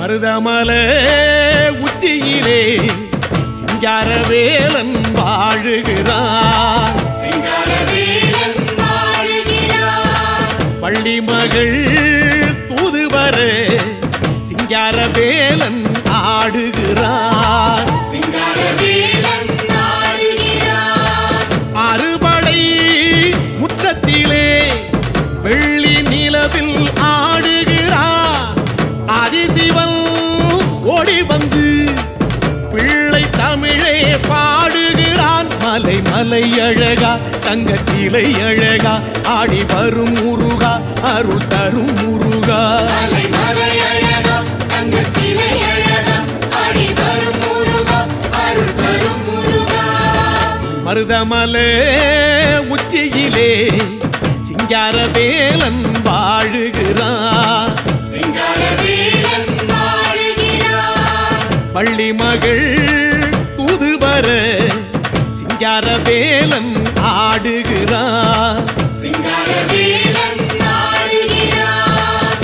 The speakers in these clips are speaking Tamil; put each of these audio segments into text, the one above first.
மருதமல உச்சியிலே சிங்காரவேலன் வாழுகிறான் சிங்காரவேலன் வாழுகிறார் பள்ளி மகள் தூதுவர சிங்காரவேலன் ஆடுகிறான் சிங்காரவேலன் ஆடுகிறார் அறுபடை முற்றத்திலே வெள்ளி நிலவில் ஆடுகிறான் அதிசிவன் ஓடி வந்து பிள்ளை தமிழே பாடுகிறான் மலை மலை அழகா தங்கச்சிலை அழகா ஆடி வரும் முருகா அருள் தரும் முருகா மலை மலை அழகா தங்கச் சிலை அழகா ஆடி வரும் முருகா அருள் தரும் முருகா மருதமலே உச்சியிலே சிங்காரவேலன் வாழுகிறான் சிங்காரவேலன் வாழுகிறார் பள்ளி மகள் தூதுவர சிங்காரவேலன் ஆடுகிறான் சிங்காரவேலன் ஆடுகிறார்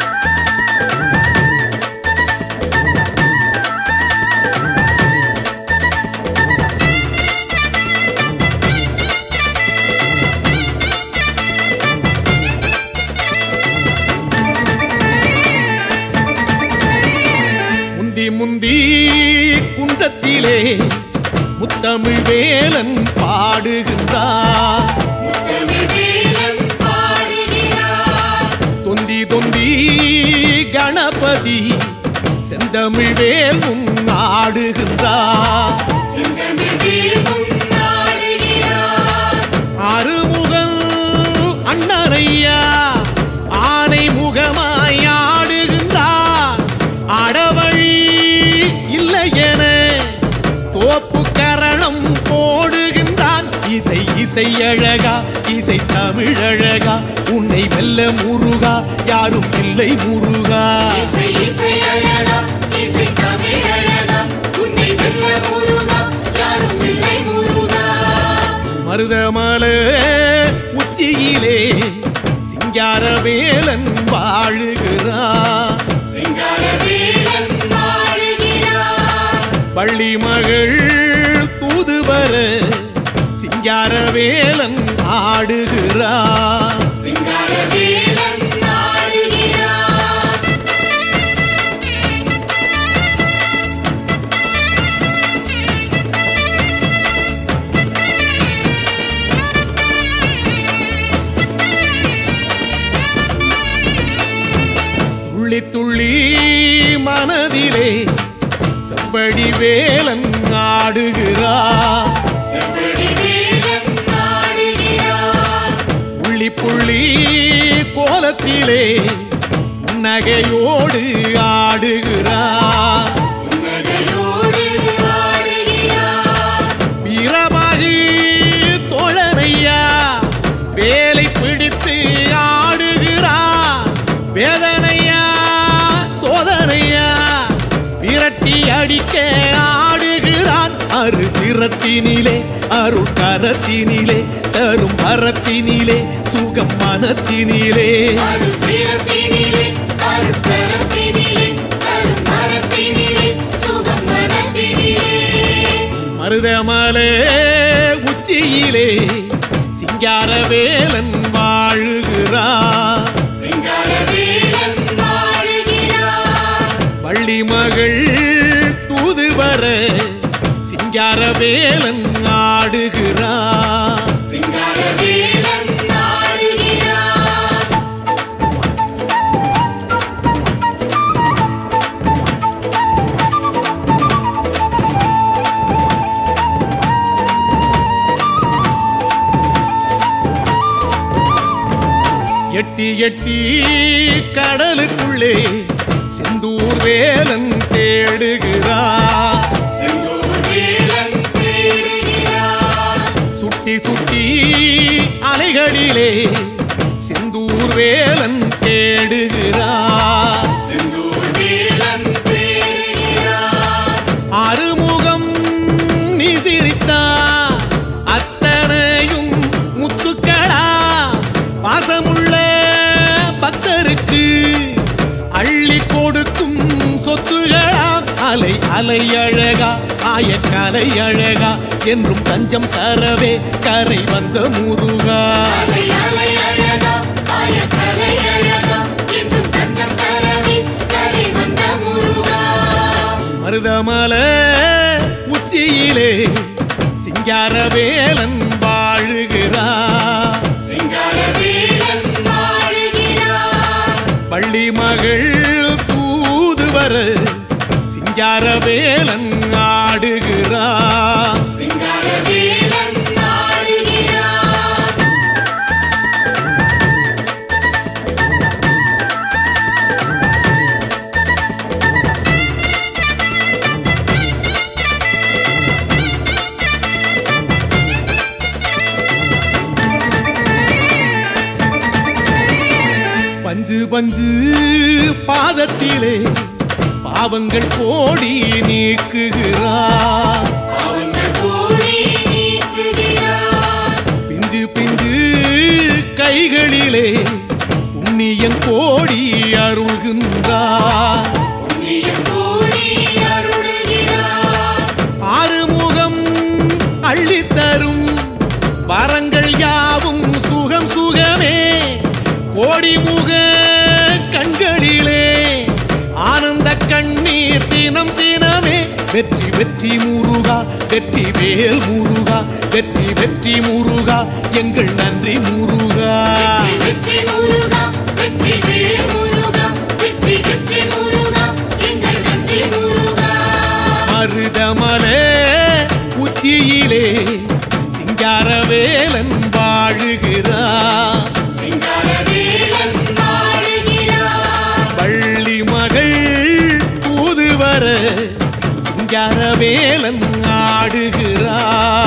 முந்தி முந்தி குன்றத்திலே முத்தமிழ் வேலன் பாடுகின்றான் முத்தமிழ்வேலன் பாடுகிறார் தொந்தி தொந்தி கணபதி செந்தமிழ் வேல் உன் ஆடுகின்றான் சிங்கமிழ்வேலும் ஆடுகிறார் அறுமுகன் அண்ணனையா ஆனை முகமாய் ஆடுகின்றார் அடவழி இல்லை என தோப்பு கரணம் போடுகின்றான் இசை இசை அழகா இசை தமிழ் அழகா உன்னை வெல்ல முருகா யாரும் இல்லை முருகா இசை இசை அழகா இசை தமிழ் அழகா உன்னை வெல்ல முருகா யாரும் இல்லை முருகா மருதமல உச்சியிலே சிங்காரவேலன் வாழுகிறான் சிங்காரவேலன் வாழுகிறார் பள்ளி மகள் தூதுவர சிங்காரவேலன் ஆடுகிறான் சிங்காரவேலன் ஆடுகிறார் துள்ளி துள்ளி மனதிலே செவ்வடி வேலன் ஆடுகிறான் செவ்வடிவேலன் ஆடுகிறார் புள்ளி புள்ளி கோலத்திலே புன்னகையோடு ஆடுகிறான் புன்னகையோடு ஆடுகிறார் வீரமாகி தோழனையா வேலை பிடித்து ஆடுகிறான் வேதனையா சோதனையா விரட்டி அடிக்க ஆடுகிறான் அரு சிரத்தினிலே அருள் கரத்தினிலே தரும் மரத்தினிலே சுகம் மனத்தினிலே அரு சிறப்பினிலே அரு கரத்தினிலே அரு மரத்தினிலே சுகம் மனத்தினிலே மருதமலே உச்சியிலே சிங்காரவேலன் வாழுகிறான் சிங்காரவேலன் வாழுகிறார் பள்ளி மகள் தூதுவர சிங்காரவேலன் ஆடுகிறான் சிங்காரவேலன் ஆடுகிறார் எட்டி எட்டி கடலுக்குள்ளே செந்தூர் வேலன் தேடுகிறான் செந்தூர் வேலன் தேடுகிறார் சுட்டி சுட்டி அலைகளிலே செந்தூர் வேலன் தேடுகிறான் செந்தூர் வேலன் தேடுகிறார் அறுமுகம் நீ சிரித்தா அத்தனையும் முத்துக்களா பாசமுள்ள பக்தருக்கு அள்ளி கொடுக்கும் சொத்து அலை அலை அழகா ஆயக்கலை அழகா என்றும் தஞ்சம் தரவே கரை வந்த முருகா அலை அலை அழகா ஆயக்கலை அழகா என்றும் தஞ்சம் தரவே கரை வந்த முருகா மருதமல உச்சியிலே சிங்காரவேலன் வாழுகிறார் சிங்காரவேலன் வாழுகிறார் பள்ளி மகள் தூதுவர சிங்காரவேலன் ஆடுகிறார் சிங்காரவேலன் வாழுகிறார் பஞ்சு பஞ்சு பாதத்திலே பாவங்கள் கோடி நீக்குகிறார் அவங்கள் கூடி நீக்குகிறார் பிஞ்சு பிஞ்சு கைகளிலே புண்ணியம் கோடி அருள்கின்றார் புண்ணியம் கூடி அருளுகிறார் ஆறுமுகம் அள்ளித்தரும் வரங்கள் யாவும் சுகம் சுகமே கோடிமுக கண்களிலே ஆனந்த கண்ணீர் தினம் தினமே வெற்றி வெற்றி முருகா வெற்றி வேல் முருகா வெற்றி வெற்றி முருகா எங்கள் நன்றி முருகா வெற்றி முருகா வெற்றி வேல் முருகா வெற்றி வெற்றி முருகா எங்கள் நன்றி முருகா மருதமலே உச்சியிலே சிங்காரவேலன் வாழுகிறார் சிங்காரவேலன் வாழுகிறார் பள்ளி மகள் தூதுவர சிங்காரவேலன் ஆடுகிறார்